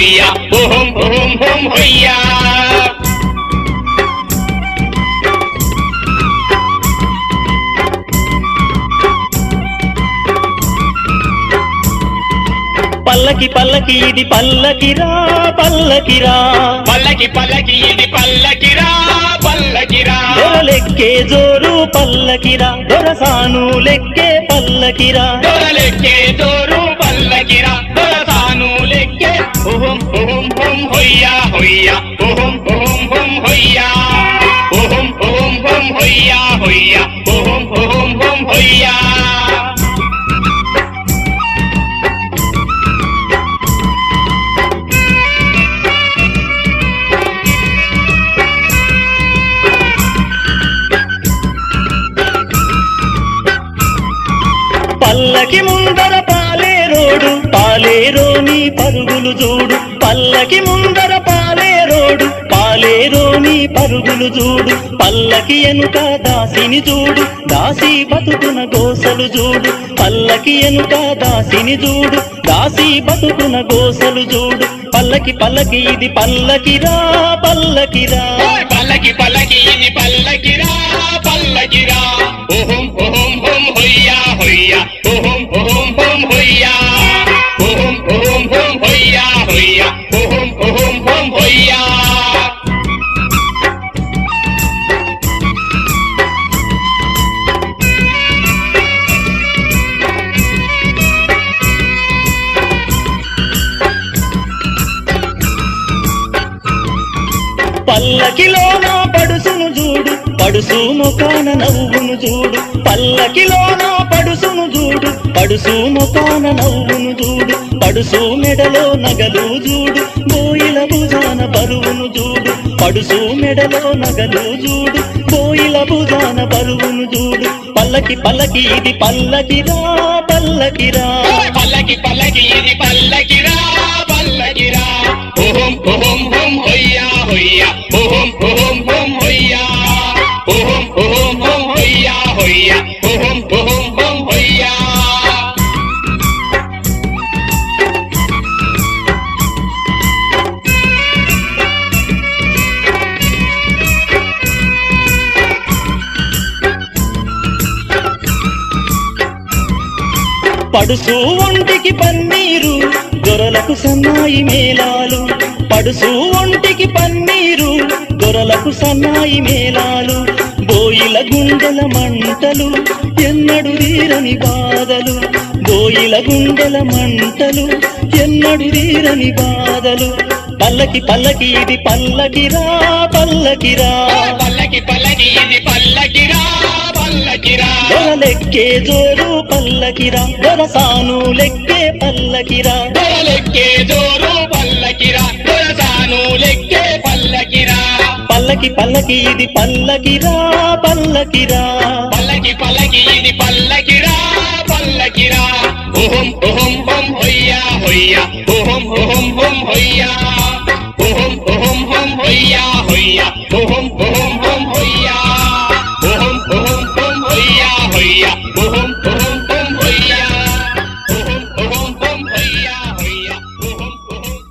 హొయ్యా ఓహం ఓహం హోం హొయ్యా పల్లకి పల్లకి ఇది పల్లకిరా పల్లకిరా పల్లకి పల్లకి ఇది పల్లకిరా పల్లకిరా దొరలెక్కే జోరు పల్లకిరా దొరసాను లెక్కే పల్లకిరా దొరలెక్కే జోరు పల్లకిరా దొరసాను లెక్కే ఓహం ఓహం హోం హొయ్యా హొయ్యా ఓహం ఓహం హోం హొయ్యా ఓహం ఓహం హోం హొయ్యా హొయ్యా ఓహం ఓహం హోం హొయ్యా పల్లకి ముందర పాలేరోడు పాలేరోని పరుగులు చూడు పల్లకి ముందర పాలేరోడు పాలేరోని పరుగులు చూడు పల్లకి ఎనుక దాసిని చూడు దాసి బతుకున గోసలు చూడు పల్లకి ఎనుక దాసిని చూడు దాసి బతుకున గోసలు చూడు పల్లకి పల్లకి ఇది పల్లకిరా పల్లకిరా పల్లకి పల్లకి ఇది పల్లకిరా పల్లకిరా ఓహం ఓహం హోం హొయ్యా హొయ్యా ఓహం ఓహం హోం హొయ్యా ఓహం ఓహం హోం హొయ్యా హొయ్యా ఓహం ఓహం హోం హొయ్యా పల్లకిలోన పడుసును చూడు పడుసు ముఖాన నవ్వును చూడు పల్లకిలోన పడుసును చూడు పడుసు ముఖాన నవ్వును చూడు పడుసు మెడలో నగలు చూడు బోయిల భుజాన బరువును చూడు పడుసు మెడలో నగలు చూడు బోయిల భుజాన బరువును చూడు పల్లకి పల్లకి ఇది పల్లకిరా పల్లకిరా పల్లకి పల్లకి ఇది పల్లకిరా పల్లకిరా ఓహం ఓహం హోం హొయ్యా హొయ్యా ఓహం ఓహం హోం హొయ్యా ఓహం ఓహం హోం హొయ్యా హొయ్యా ఓహం ఓహం హోం హొయ్యా పడుసు ఒంటికి పన్నీరు దొరలకు సన్నాయి మేళాలు పడుసు ఒంటికి పన్నీరు దొరలకు సన్నాయి మేళాలు బోయిల గుండెల మంటలు ఎన్నడు తీరని బాధలు బోయిల గుండెల మంటలు ఎన్నడు తీరని బాధలు పల్లకి పల్లకి ఇది పల్లకిరా పల్లకిరా పల్లకి పల్లకి ఇది పల్లకిరా పల్లకిరా దొరలెక్కే జోరు పల్లకిరా దొరసాను లెక్కే పల్లకిరా దొరలెక్కే జోరు పల్లకిరా దొరసాను లెక్కే పల్లకిరా పల్లకి పల్లకి ఇది పల్లకిరా పల్లకిరా పల్లకి పల్లకి ఇది పల్లకిరా పల్లకిరా ఓహం ఓహం హోం హొయ్యా హొయ్యా ఓహం ఓహం హోం హొయ్యా ఓహం ఓహం హోం హొయ్యా హొయ్యా ఓహం ఓహం హోం హొయ్యా ఓహం ఓహం హోం హొయ్యా హొయ్యా ఓహం ఓహం హోం హొయ్యా ఓహం ఓహం హోం హొయ్యా హొయ్యా ఓహం ఓహం